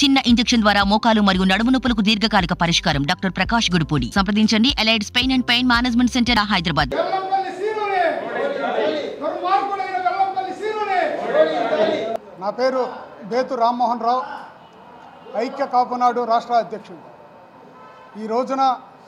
చిన్న ఇంజెక్షన్ ద్వారా మోకాలు మరియు నడుము నొప్పులకు దీర్ఘకాలిక పరిష్కారం డాక్టర్ ప్రకాష్ గుడిపూడి సంప్రదించండి Allied's pain and pain management center Hyderabad Vellampalli సీనుని దుర్మార్గుడైన వెల్లంపల్లి సీనుని నా పేరు బేతు రామ్మోహన్ రావు ఐక్య కాపునాడు రాష్ట్ర అధ్యక్షుడు ఈ రోజున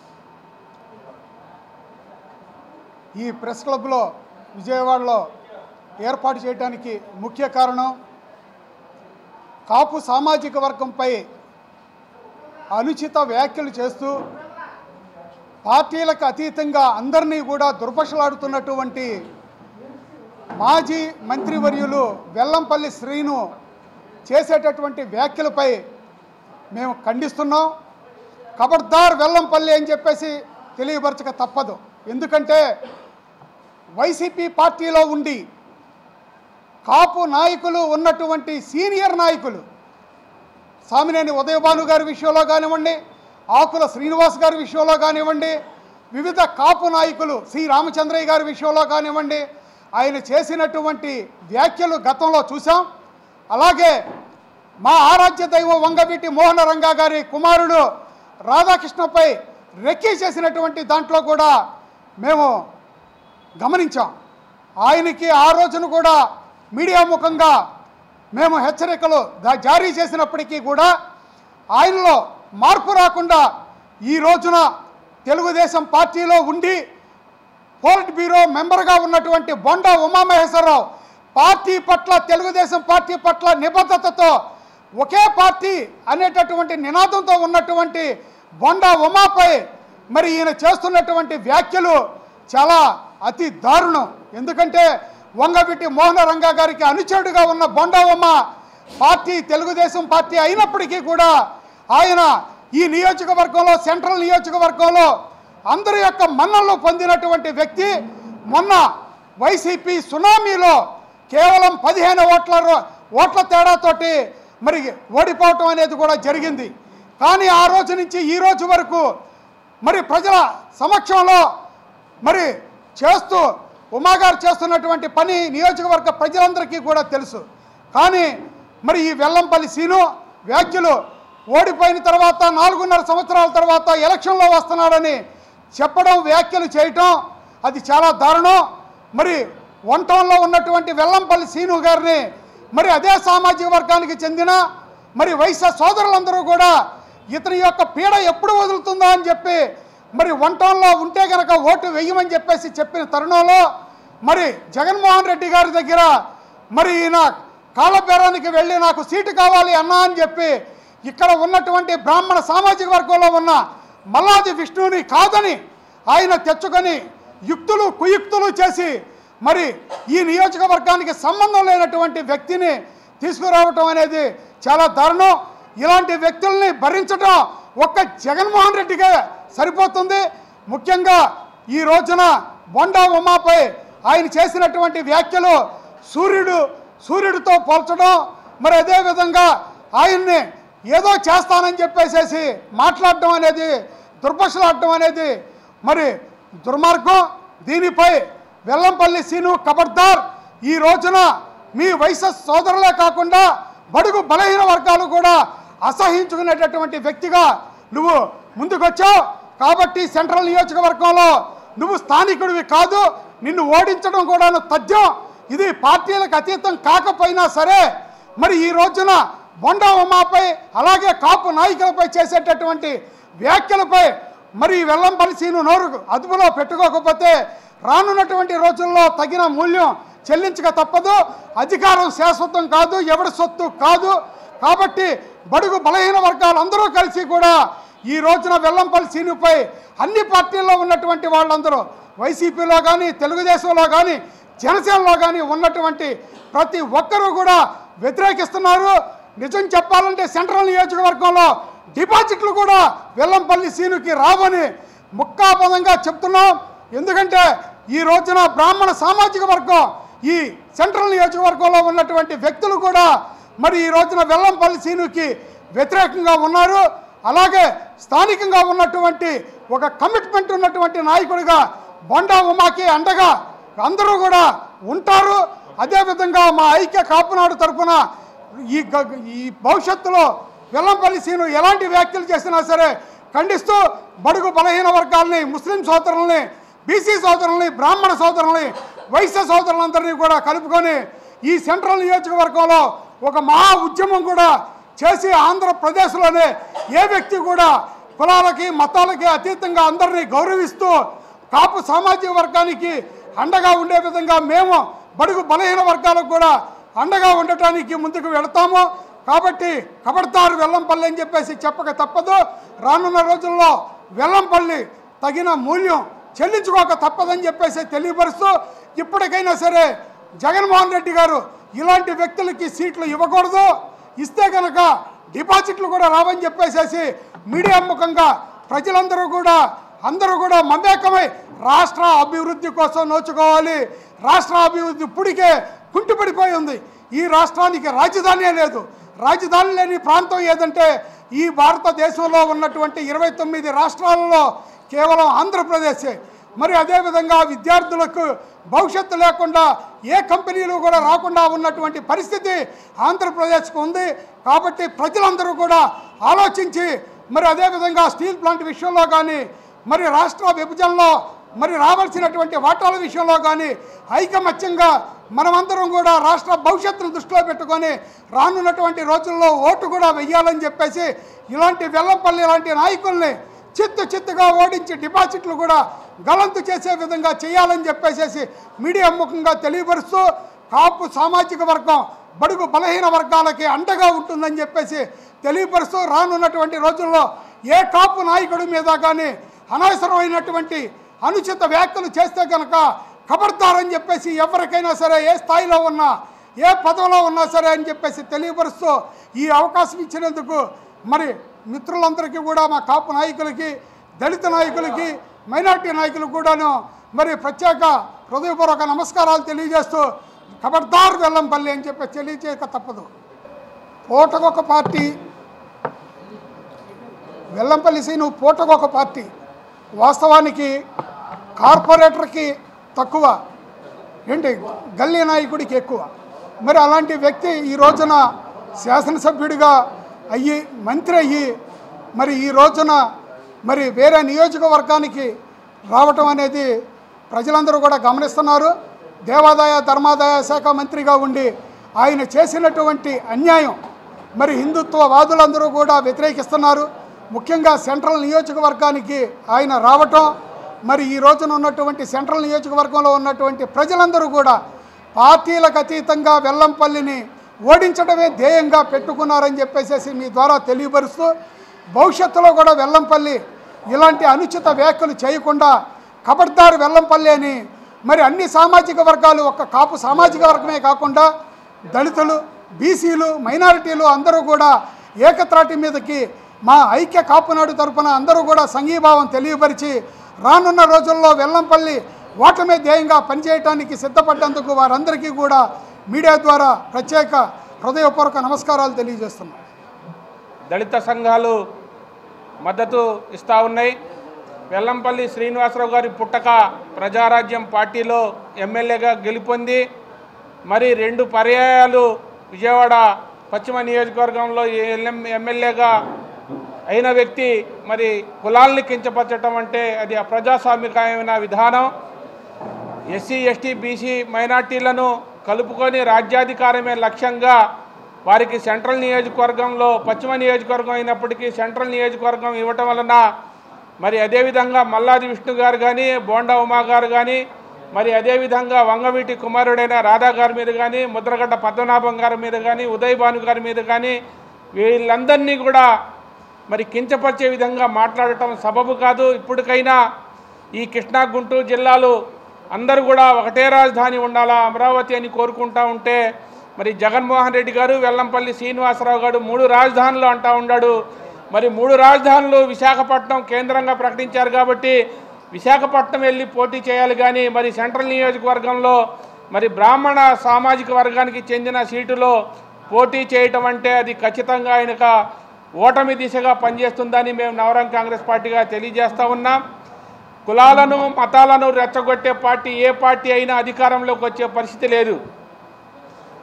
ఈ ప్రెస్ క్లబ్లో విజయవాడలో ఏర్పాటు చేయడానికి ముఖ్య కారణం కాపు సామాజిక వర్గంపై అనుచిత వ్యాఖ్యలు చేస్తూ పార్టీలకు అతీతంగా అందరినీ కూడా దుర్భషలాడుతున్నటువంటి మాజీ మంత్రివర్యులు వెల్లంపల్లి శ్రీను చేసేటటువంటి వ్యాఖ్యలపై మేము ఖండిస్తున్నాం ఖబర్దార్ వెల్లంపల్లి అని చెప్పేసి తెలియపరచక తప్పదు ఎందుకంటే వైసీపీ పార్టీలో ఉండి కాపు నాయకులు ఉన్నటువంటి సీనియర్ నాయకులు సామినేని ఉదయభాను గారి విషయంలో కానివ్వండి ఆకుల శ్రీనివాస్ గారి విషయంలో కానివ్వండి వివిధ కాపు నాయకులు సి రామచంద్రయ్య గారి విషయంలో కానివ్వండి ఆయన చేసినటువంటి వ్యాఖ్యలు గతంలో చూసాం అలాగే మా ఆరాధ్య దైవం వంగవీటి మోహన రంగా గారి కుమారుడు రాధాకృష్ణపై రెక్కీ చేసినటువంటి దాంట్లో కూడా మేము గమనించాం ఆయనకి ఆ రోజున కూడా మీడియా ముఖంగా మేము హెచ్చరికలు దా- జారీ చేసినప్పటికీ కూడా ఆయనలో మార్పు రాకుండా ఈ రోజున తెలుగుదేశం పార్టీలో ఉండి పోలిట్ బ్యూరో మెంబర్గా ఉన్నటువంటి బొండా ఉమామహేశ్వరరావు పార్టీ పట్ల తెలుగుదేశం పార్టీ పట్ల నిబద్ధతతో ఒకే పార్టీ అనేటటువంటి నినాదంతో ఉన్నటువంటి బొండా ఉమాపై మరి ఈయన చేస్తున్నటువంటి వ్యాఖ్యలు చాలా అతి దారుణం ఎందుకంటే వంగవీటి మోహన రంగా గారికి అనుచరుడుగా ఉన్న బొండా ఉమ్మ పార్టీ తెలుగుదేశం పార్టీ అయినప్పటికీ కూడా ఆయన ఈ నియోజకవర్గంలో సెంట్రల్ నియోజకవర్గంలో అందరి యొక్క మన్నలను పొందినటువంటి వ్యక్తి మొన్న వైసీపీ సునామీలో కేవలం పదిహేను ఓట్ల రో- ఓట్ల తేడాతోటి మరి ఓడిపోవటం అనేది కూడా జరిగింది కానీ ఆ రోజు నుంచి ఈ రోజు వరకు మరి ప్రజల సమక్షంలో మరి చేస్తూ ఉమాగారు చేస్తున్నటువంటి పని నియోజకవర్గ ప్రజలందరికీ కూడా తెలుసు కానీ మరి ఈ వెల్లంపల్లి సీను వ్యాఖ్యలు ఓడిపోయిన తర్వాత నాలుగున్నర సంవత్సరాల తర్వాత ఎలక్షన్లో వస్తున్నాడని చెప్పడం వ్యాఖ్యలు చేయటం అది చాలా దారుణం మరి వన్ టౌన్లో ఉన్నటువంటి వెల్లంపల్లి సీను గారిని మరి అదే సామాజిక వర్గానికి చెందిన మరి వైశ్య సోదరులందరూ కూడా ఇతని యొక్క పీడ ఎప్పుడు వదులుతుందో అని చెప్పి మరి వన్ టౌన్లో ఉంటే కనుక ఓటు వేయమని చెప్పేసి చెప్పిన తరుణంలో మరి జగన్మోహన్ రెడ్డి గారి దగ్గర మరి ఈయన కాళ్ళబేరానికి వెళ్ళి నాకు సీటు కావాలి అన్నా అని చెప్పి ఇక్కడ ఉన్నటువంటి బ్రాహ్మణ సామాజిక వర్గంలో ఉన్న మల్లాది విష్ణువుని కాదని ఆయన తెచ్చుకొని యుక్తులు కుయుక్తులు చేసి మరి ఈ నియోజకవర్గానికి సంబంధం లేనటువంటి వ్యక్తిని తీసుకురావటం అనేది చాలా దారుణం ఇలాంటి వ్యక్తుల్ని భరించడం ఒక్క జగన్మోహన్ రెడ్డికే సరిపోతుంది ముఖ్యంగా ఈ రోజున బొండా ఉమాపై ఆయన చేసినటువంటి వ్యాఖ్యలు సూర్యుడు సూర్యుడితో పోల్చడం మరి అదేవిధంగా ఆయన్ని ఏదో చేస్తానని చెప్పేసేసి మాట్లాడడం అనేది దుర్భషలాడడం అనేది మరి దుర్మార్గం దీనిపై వెల్లంపల్లి సీను కబర్దార్ ఈ రోజున మీ వయసు సోదరులే కాకుండా బడుగు బలహీన వర్గాలు కూడా అసహించుకునేటటువంటి వ్యక్తిగా నువ్వు ముందుకొచ్చావు కాబట్టి సెంట్రల్ నియోజకవర్గంలో నువ్వు స్థానికుడివి కాదు నిన్ను ఓడించడం కూడా తథ్యం ఇది పార్టీలకు అతీతం కాకపోయినా సరే మరి ఈ రోజున బొండా ఉమాపై అలాగే కాపు నాయకులపై చేసేటటువంటి వ్యాఖ్యలపై మరి ఈ వెల్లంపల్లి సీను నోరు అదుపులో పెట్టుకోకపోతే రానున్నటువంటి రోజుల్లో తగిన మూల్యం చెల్లించక తప్పదు అధికారం శాశ్వతం కాదు ఎవరి సొత్తు కాదు కాబట్టి బడుగు బలహీన వర్గాలు అందరూ కలిసి కూడా ఈ రోజున వెల్లంపల్లి సీనుపై అన్ని పార్టీల్లో ఉన్నటువంటి వాళ్ళందరూ వైసీపీలో కానీ తెలుగుదేశంలో కానీ జనసేనలో కానీ ఉన్నటువంటి ప్రతి ఒక్కరూ కూడా వ్యతిరేకిస్తున్నారు నిజం చెప్పాలంటే సెంట్రల్ నియోజకవర్గంలో డిపాజిట్లు కూడా వెల్లంపల్లి సీనుకి రావని ముక్కాపదంగా చెప్తున్నాం ఎందుకంటే ఈ రోజున బ్రాహ్మణ సామాజిక వర్గం ఈ సెంట్రల్ నియోజకవర్గంలో ఉన్నటువంటి వ్యక్తులు కూడా మరి ఈ రోజున వెల్లంపల్లి సీనుకి వ్యతిరేకంగా ఉన్నారు అలాగే స్థానికంగా ఉన్నటువంటి ఒక కమిట్మెంట్ ఉన్నటువంటి నాయకుడిగా బొండా ఉమాకి అండగా అందరూ కూడా ఉంటారు అదేవిధంగా మా ఐక్య కాపునాడు తరపున ఈ గ- ఈ భవిష్యత్తులో వెల్లంపల్లి సీను ఎలాంటి వ్యాఖ్యలు చేసినా సరే ఖండిస్తూ బడుగు బలహీన వర్గాల్ని ముస్లిం సోదరుల్ని బీసీ సోదరుల్ని బ్రాహ్మణ సోదరుల్ని వైశ్య సోదరులందరినీ కూడా కలుపుకొని ఈ సెంట్రల్ నియోజకవర్గంలో ఒక మహా ఉద్యమం కూడా చేసి ఆంధ్రప్రదేశ్లోనే ఏ వ్యక్తి కూడా కులాలకి మతాలకి అతీతంగా అందరినీ గౌరవిస్తూ కాపు సామాజిక వర్గానికి అండగా ఉండే విధంగా మేము బడుగు బలహీన వర్గాలకు కూడా అండగా ఉండటానికి ముందుకు వెళతాము కాబట్టి కబడతారు వెల్లంపల్లి అని చెప్పేసి చెప్పక తప్పదు రానున్న రోజుల్లో వెల్లంపల్లి తగిన మూల్యం చెల్లించుకోక తప్పదని చెప్పేసి తెలియపరుస్తూ ఇప్పటికైనా సరే జగన్మోహన్ రెడ్డి గారు ఇలాంటి వ్యక్తులకి సీట్లు ఇవ్వకూడదు ఇస్తే కనుక డిపాజిట్లు కూడా రావని చెప్పేసేసి మీడియా ముఖంగా ప్రజలందరూ కూడా అందరూ కూడా మమేకమై రాష్ట్ర అభివృద్ధి కోసం నోచుకోవాలి రాష్ట్ర అభివృద్ధి ఇప్పటికే కుంటిపడిపోయి ఉంది ఈ రాష్ట్రానికి రాజధానే లేదు రాజధాని లేని ప్రాంతం ఏదంటే ఈ భారతదేశంలో ఉన్నటువంటి ఇరవై తొమ్మిది రాష్ట్రాలలో కేవలం ఆంధ్రప్రదేశే మరి అదేవిధంగా విద్యార్థులకు భవిష్యత్తు లేకుండా ఏ కంపెనీలు కూడా రాకుండా ఉన్నటువంటి పరిస్థితి ఆంధ్రప్రదేశ్కు ఉంది కాబట్టి ప్రజలందరూ కూడా ఆలోచించి మరి అదేవిధంగా స్టీల్ ప్లాంట్ విషయంలో కానీ మరి రాష్ట్ర విభజనలో మరి రావాల్సినటువంటి వాటాల విషయంలో కానీ ఐకమత్యంగా మనమందరం కూడా రాష్ట్ర భవిష్యత్తును దృష్టిలో పెట్టుకొని రానున్నటువంటి రోజుల్లో ఓటు కూడా వెయ్యాలని చెప్పేసి ఇలాంటి వెల్లంపల్లి లాంటి నాయకుల్ని చిత్తు చిత్తుగా ఓడించి డిపాజిట్లు కూడా గలంతు చేసే విధంగా చేయాలని చెప్పేసి మీడియా ముఖంగా తెలియపరుస్తూ కాపు సామాజిక వర్గం బడుగు బలహీన వర్గాలకి అండగా ఉంటుందని చెప్పేసి తెలియపరుస్తూ రానున్నటువంటి రోజుల్లో ఏ కాపు నాయకుడి మీద కానీ అనవసరమైనటువంటి అనుచిత వ్యాఖ్యలు చేస్తే కనుక కబడతారని చెప్పేసి ఎవరికైనా సరే ఏ స్థాయిలో ఉన్నా ఏ పదవిలో ఉన్నా సరే అని చెప్పేసి తెలియపరుస్తూ ఈ అవకాశం ఇచ్చినందుకు మరి మిత్రులందరికీ కూడా మా కాపు నాయకులకి దళిత నాయకులకి మైనార్టీ నాయకులకు కూడాను మరి ప్రత్యేక హృదయపూర్వక నమస్కారాలు తెలియజేస్తూ ఖబర్దార్ వెల్లంపల్లి అని చెప్పి తెలియజేయక తప్పదు పూటకొక పార్టీ వెల్లంపల్లి సీను పూటకొక పార్టీ వాస్తవానికి కార్పొరేటర్కి తక్కువ ఏంటి గల్లీ నాయకుడికి ఎక్కువ మరి అలాంటి వ్యక్తి ఈ రోజున శాసనసభ్యుడిగా అయ్యి మంత్రి అయ్యి మరి ఈ రోజున మరి వేరే నియోజకవర్గానికి రావటం అనేది ప్రజలందరూ కూడా గమనిస్తున్నారు దేవాదాయ ధర్మాదాయ శాఖ మంత్రిగా ఉండి ఆయన చేసినటువంటి అన్యాయం మరి హిందుత్వవాదులందరూ కూడా వ్యతిరేకిస్తున్నారు ముఖ్యంగా సెంట్రల్ నియోజకవర్గానికి ఆయన రావటం మరి ఈ రోజున ఉన్నటువంటి సెంట్రల్ నియోజకవర్గంలో ఉన్నటువంటి ప్రజలందరూ కూడా పార్టీలకు అతీతంగా వెల్లంపల్లిని ఓడించడమే ధ్యేయంగా పెట్టుకున్నారని చెప్పేసి మీ ద్వారా తెలియపరుస్తూ భవిష్యత్తులో కూడా వెల్లంపల్లి ఇలాంటి అనుచిత వ్యాఖ్యలు చేయకుండా కబడ్దారు వెల్లంపల్లి అని మరి అన్ని సామాజిక వర్గాలు ఒక కాపు సామాజిక వర్గమే కాకుండా దళితులు బీసీలు మైనారిటీలు అందరూ కూడా ఏకత్రాటి మీదకి మా ఐక్య కాపునాడు తరపున అందరూ కూడా సంఘీభావం తెలియపరిచి రానున్న రోజుల్లో వెల్లంపల్లి ఓటమే ధ్యేయంగా పనిచేయటానికి సిద్ధపడ్డందుకు వారందరికీ కూడా మీడియా ద్వారా ప్రత్యేక హృదయపూర్వక నమస్కారాలు తెలియజేస్తున్నాం దళిత సంఘాలు మద్దతు ఇస్తూ ఉన్నాయి వెల్లంపల్లి శ్రీనివాసరావు గారి పుట్టక ప్రజారాజ్యం పార్టీలో ఎమ్మెల్యేగా గెలుపొంది మరి రెండు పర్యాయాలు విజయవాడ పశ్చిమ నియోజకవర్గంలో ఎల్ఎం ఎమ్మెల్యేగా అయిన వ్యక్తి మరి కులాల్ని కించపరచడం అంటే అది అప్రజాస్వామికమైన విధానం ఎస్సీ ఎస్టీ బీసీ మైనార్టీలను కలుపుకొని రాజ్యాధికారమే లక్ష్యంగా వారికి సెంట్రల్ నియోజకవర్గంలో పశ్చిమ నియోజకవర్గం అయినప్పటికీ సెంట్రల్ నియోజకవర్గం ఇవ్వటం వలన మరి అదేవిధంగా మల్లాది విష్ణు గారు కానీ బోండా ఉమా గారు కానీ మరి అదేవిధంగా వంగవీటి కుమారుడైన రాధా గారి మీద కానీ ముద్రగడ్డ పద్మనాభం గారి మీద కానీ ఉదయ్ భాను గారి మీద కానీ వీళ్ళందరినీ కూడా మరి కించపరిచే విధంగా మాట్లాడటం సబబు కాదు ఇప్పటికైనా ఈ కృష్ణా గుంటూరు జిల్లాలు అందరూ కూడా ఒకటే రాజధాని ఉండాలా అమరావతి అని కోరుకుంటా ఉంటే మరి జగన్మోహన్ రెడ్డి గారు వెల్లంపల్లి శ్రీనివాసరావు గారు మూడు రాజధానులు అంటా ఉన్నాడు మరి మూడు రాజధానులు విశాఖపట్నం కేంద్రంగా ప్రకటించారు కాబట్టి విశాఖపట్నం వెళ్ళి పోటీ చేయాలి కానీ మరి సెంట్రల్ నియోజకవర్గంలో మరి బ్రాహ్మణ సామాజిక వర్గానికి చెందిన సీటులో పోటీ చేయటం అంటే అది ఖచ్చితంగా ఆయనక ఓటమి దిశగా పనిచేస్తుందని మేము నవరం కాంగ్రెస్ పార్టీగా తెలియజేస్తా ఉన్నాం కులాలను మతాలను రెచ్చగొట్టే పార్టీ ఏ పార్టీ అయినా అధికారంలోకి వచ్చే పరిస్థితి లేదు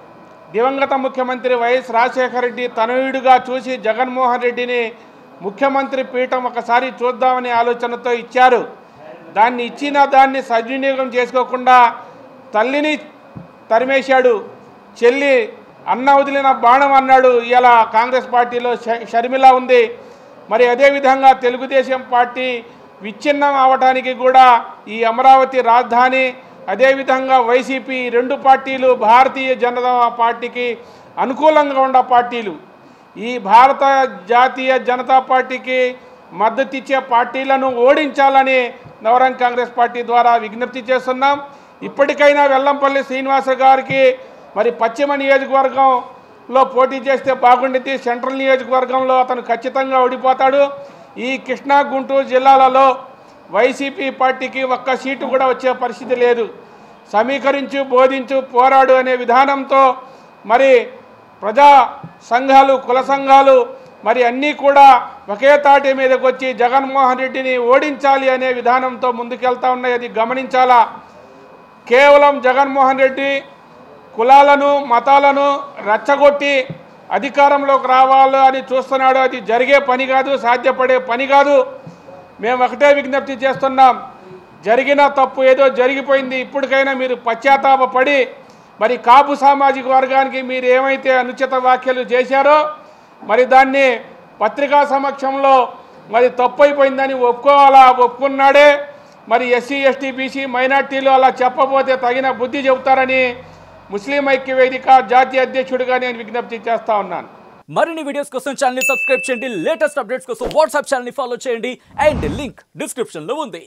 దివంగత ముఖ్యమంత్రి వైఎస్ రాజశేఖర రెడ్డి తనయుడిగా చూసి జగన్మోహన్ రెడ్డిని ముఖ్యమంత్రి పీఠం ఒకసారి చూద్దామనే ఆలోచనతో ఇచ్చారు దాన్ని ఇచ్చిన దాన్ని సద్వినియోగం చేసుకోకుండా తల్లిని తరిమేశాడు చెల్లి అన్న వదిలిన బాణం అన్నాడు ఇలా కాంగ్రెస్ పార్టీలో ష- షర్మిల ఉంది మరి అదేవిధంగా తెలుగుదేశం పార్టీ విచ్ఛిన్నం అవడానికి కూడా ఈ అమరావతి రాజధాని అదేవిధంగా వైసీపీ ఈ రెండు పార్టీలు భారతీయ జనతా పార్టీకి అనుకూలంగా ఉన్న పార్టీలు ఈ భారత జాతీయ జనతా పార్టీకి మద్దతిచ్చే పార్టీలను ఓడించాలని నవరంగ్ కాంగ్రెస్ పార్టీ ద్వారా విజ్ఞప్తి చేస్తున్నాం ఇప్పటికైనా వెల్లంపల్లి శ్రీనివాస గారికి మరి పశ్చిమ నియోజకవర్గంలో పోటీ చేస్తే బాగుండిద్ది సెంట్రల్ నియోజకవర్గంలో అతను ఖచ్చితంగా ఓడిపోతాడు ఈ కృష్ణా గుంటూరు జిల్లాలలో వైసీపీ పార్టీకి ఒక్క సీటు కూడా వచ్చే పరిస్థితి లేదు సమీకరించు బోధించు పోరాడు అనే విధానంతో మరి ప్రజా సంఘాలు కుల సంఘాలు మరి అన్నీ కూడా ఒకే తాటి మీదకి వచ్చి జగన్మోహన్ రెడ్డిని ఓడించాలి అనే విధానంతో ముందుకెళ్తా ఉన్నాయి అది గమనించాలా కేవలం జగన్మోహన్ రెడ్డి కులాలను మతాలను రెచ్చగొట్టి అధికారంలోకి రావాలి అని చూస్తున్నాడు అది జరిగే పని కాదు సాధ్యపడే పని కాదు మేము ఒకటే విజ్ఞప్తి చేస్తున్నాం జరిగిన తప్పు ఏదో జరిగిపోయింది ఇప్పటికైనా మీరు పశ్చాత్తాపపడి మరి కాపు సామాజిక వర్గానికి మీరు ఏమైతే అనుచిత వ్యాఖ్యలు చేశారో మరి దాన్ని పత్రికా సమక్షంలో మరి తప్పు అయిపోయిందని ఒప్పుకోవాలా ఒప్పుకున్నాడే మరి ఎస్సీ ఎస్టీ బీసీ మైనార్టీలు అలా చెప్పబోతే తగిన బుద్ధి చెబుతారని ముస్లిం ఐక్య వేదిక జాతీయ అధ్యక్షుడిగా నేను విజ్ఞప్తి చేస్తా ఉన్నాను మరిన్ని వీడియోస్ కోసం ఛానల్ సబ్స్క్రైబ్ చేయండి లేటెస్ట్ అప్డేట్స్ కోసం వాట్సాప్ ఛానల్ ఫాలో చేయండి అండ్ లింక్ డిస్క్రిప్షన్ లో ఉంది